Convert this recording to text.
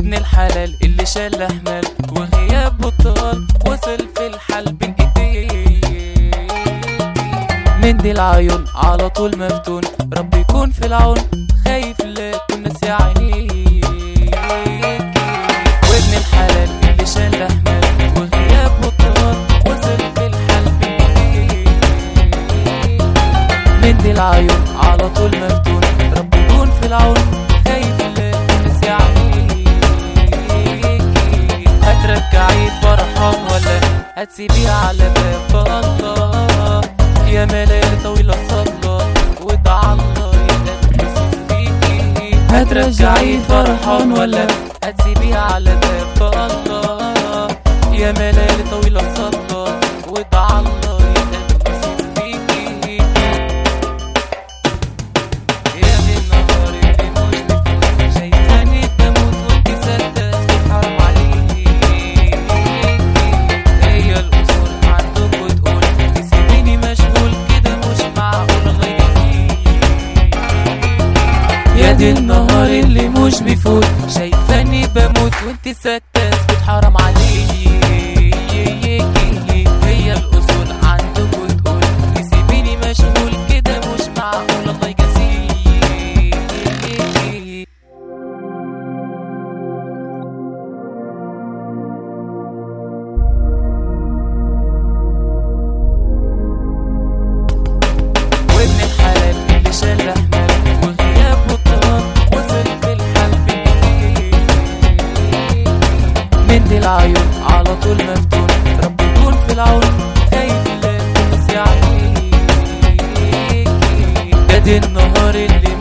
وابن الحلال اللي شال احمال وغياب بطال وصل في الحال بين ايديه مندي العيون على طول مفتون ربي يكون في العون خايف لا يكون ناسي عينيك وابن الحلال اللي شال احمال وغياب بطال وصل في الحال بين ايديه مندي العيون على طول مفتون ربي يكون في العون خايف لا تنسي عليك هترجعي فرحان ولا هتسيبيها على باب الله يا ملايين طويلة صلى ودع الله يلبس فيكي هترجعي فرحان ولا هتسيبيها على باب الله يا ملايين طويلة صلى ودع الله يلبس فيكي يا دي النهار اللي مش بفوت شايفاني بموت وانت ساكتة اسكت حرام عليك هي الأصول عندك وتقول تسيبيني مشغول كده مش معقول غيرك يا دي النهار اللي مش بيفوت شايفاني بموت وانت ساكتة اسكت حرام عليك هي الأصول عندك وتقول تسيبيني مشغول كده مش معقول الله يجازيك وابن الحلال اللي شال احمال وغياب بطال وصل في الحال بايديه مندي العيون على طول مفتون ربي يكون في العون خايف لا تنسي عليك يا دي النهار اللي